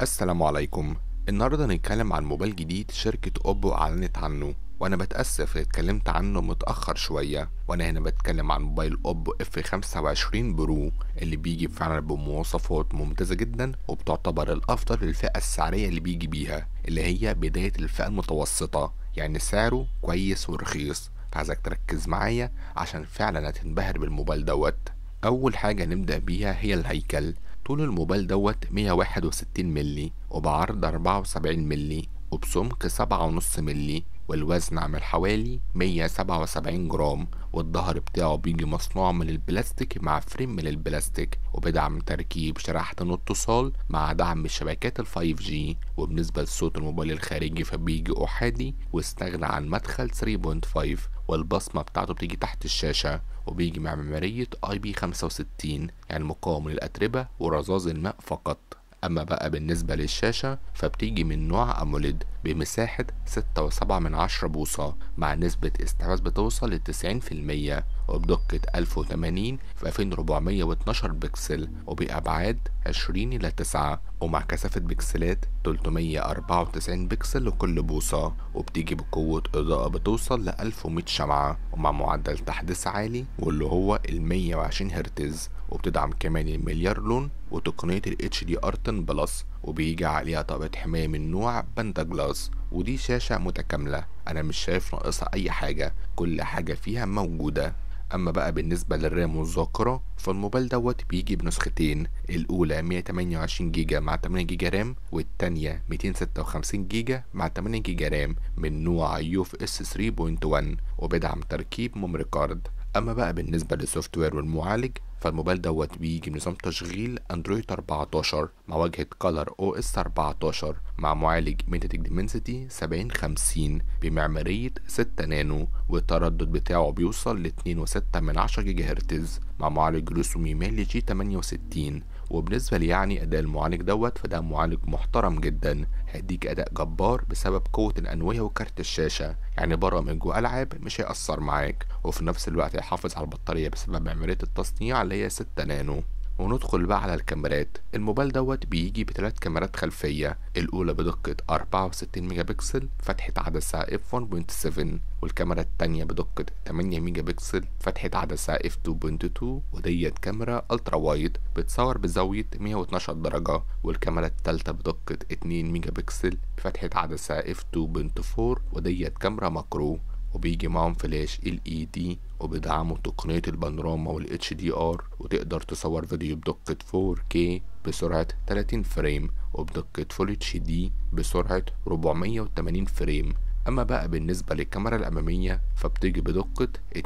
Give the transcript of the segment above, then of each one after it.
السلام عليكم النهاردة هنتكلم عن موبايل جديد شركة اوبو اعلنت عنه وانا بتأسف اتكلمت عنه متأخر شوية وانا هنا بتكلم عن موبايل اوبو اف 25 برو اللي بيجي فعلا بمواصفات ممتازة جدا وبتعتبر الافضل للفئة السعرية اللي بيجي بيها اللي هي بداية الفئة المتوسطة يعني سعره كويس ورخيص فعايزك تركز معايا عشان فعلا هتنبهر بالموبايل دوت اول حاجة نبدأ بيها هي الهيكل طول الموبايل دوت 161 ملي وبعرض 74 ملي وبسمك 7.5 ملي والوزن عامل حوالي 177 جرام والظهر بتاعه بيجي مصنوع من البلاستيك مع فريم من البلاستيك وبدعم تركيب شريحة الاتصال مع دعم شبكات ال 5G وبالنسبة لصوت الموبايل الخارجي فبيجي أحادي واستغنى عن مدخل 3.5 والبصمة بتاعته بتيجي تحت الشاشة وبيجي مع معمارية اي بي 65 يعني مقاوم للأتربة ورذاذ الماء فقط أما بقى بالنسبة للشاشة فبتيجي من نوع أموليد بمساحة ستة وسبعة من عشرة بوصة مع نسبة استحواذ بتوصل لتسعين في المية وبدقة ألف وتمانين في ألفين ربعمية واتناشر بكسل وبأبعاد عشرين إلى تسعة ومع كثافة بكسلات تلتمية أربعة وتسعين بكسل لكل بوصة وبتيجي بقوة إضاءة بتوصل لألف ومية شمعة ومع معدل تحديث عالي واللي هو المية وعشرين هرتز وبتدعم كمان المليار لون وتقنية ال HDR 10 بلس وبيجي عليها طبقة حماية من نوع باندا جلاس ودي شاشة متكاملة أنا مش شايف ناقصها أي حاجة كل حاجة فيها موجودة أما بقى بالنسبة للرام والذاكرة فالموبايل دوت بيجي بنسختين الأولى 128 جيجا مع 8 جيجا رام والتانية 256 جيجا مع 8 جيجا رام من نوع يوف اس 3.1 وبيدعم تركيب ميموري كارد اما بقى بالنسبه للسوفت وير والمعالج فالموبايل دوت بيجي بنظام تشغيل اندرويد 14 مع واجهه كولر او اس 14 مع معالج ميتاتك ديمنسيتي 7050 بمعماريه 6 نانو والتردد بتاعه بيوصل ل 2.6 من 10 جيجا هرتز مع معالج رسومي مالي جي 68 وبالنسبة لي يعني أداء المعالج دوت فده معالج محترم جدا هيديك أداء جبار بسبب قوة الأنوية وكارت الشاشة يعني برامج وألعاب مش هيأثر معاك وفي نفس الوقت هيحافظ على البطارية بسبب معمارية التصنيع اللي هي 6 نانو وندخل بقى على الكاميرات الموبايل دوت بيجي بثلاث كاميرات خلفية الأولى بدقة 64 ميجا بكسل فتحة عدسة اف 1.7 والكاميرا التانية بدقة 8 ميجا بكسل فتحة عدسة اف 2.2 وديت كاميرا الترا وايد بتصور بزاوية 112 درجة والكاميرا التالتة بدقة 2 ميجا بكسل بفتحة عدسة اف 2.4 وديت كاميرا ماكرو وبيجي معهم فلاش ال اي دي وبيدعموا تقنية البانوراما وال اتش دي ار وتقدر تصور فيديو بدقة 4K بسرعة 30 فريم وبدقة فول اتش دي بسرعة 480 فريم اما بقى بالنسبة للكاميرا الامامية فبتيجي بدقة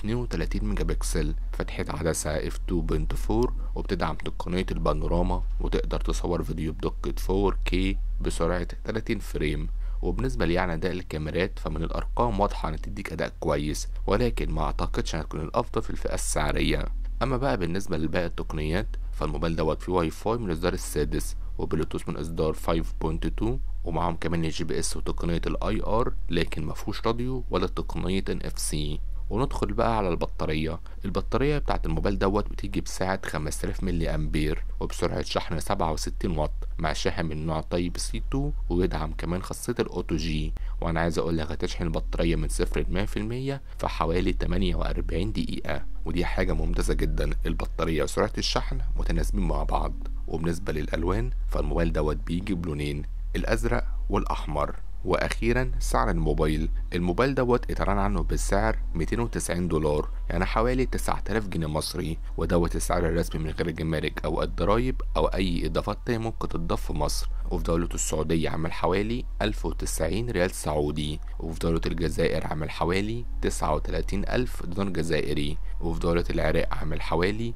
32 ميجا بكسل فتحة عدسة اف 2.4 وبتدعم تقنية البانوراما وتقدر تصور فيديو بدقة 4K بسرعة 30 فريم وبالنسبة لي يعني أداء الكاميرات فمن الأرقام واضحة إن تديك أداء كويس ولكن ما أعتقدش هتكون الأفضل في الفئة السعرية أما بقى بالنسبة لباقي التقنيات فالموبايل دوت فيه واي فاي من الإصدار السادس وبلوتوث من إصدار 5.2 ومعاهم كمان الجي بي اس وتقنية الاي ار لكن مفهوش راديو ولا تقنية ان اف سي وندخل بقى على البطارية البطارية بتاعت الموبايل دوت بتيجي بسعة 5000 ملي أمبير وبسرعة شحن 67 واط مع شاحن من نوع طيب سي 2 ويدعم كمان خاصية الأوتو جي وأنا عايز أقول لك هتشحن البطارية من صفر ل 100% في حوالي 48 دقيقة ودي حاجة ممتازة جدا البطارية وسرعة الشحن متناسبين مع بعض وبالنسبة للألوان فالموبايل دوت بيجي بلونين الأزرق والأحمر واخيرا سعر الموبايل الموبايل دوت اتعلن عنه بالسعر 290 دولار يعني حوالي 9000 جنيه مصري ودوت السعر الرسمي من غير الجمارك او الضرايب او اي اضافات تانية ممكن تضاف في مصر وفي دولة السعودية عامل حوالي 1090 ريال سعودي وفي دولة الجزائر عامل حوالي 39 ألف دينار جزائري وفي دولة العراق عامل حوالي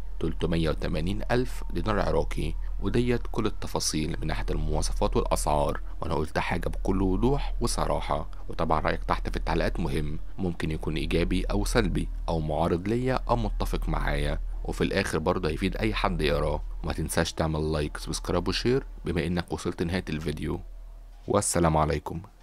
380 ألف دينار عراقي وديت كل التفاصيل من ناحية المواصفات والأسعار وأنا قلت حاجة بكل وضوح وصراحة وطبعا رأيك تحت في التعليقات مهم ممكن يكون إيجابي أو سلبي أو معارض ليا أو متفق معايا وفي الآخر برضه هيفيد أي حد يقراه وما تنساش تعمل لايك سبسكرايب وشير بما إنك وصلت نهاية الفيديو والسلام عليكم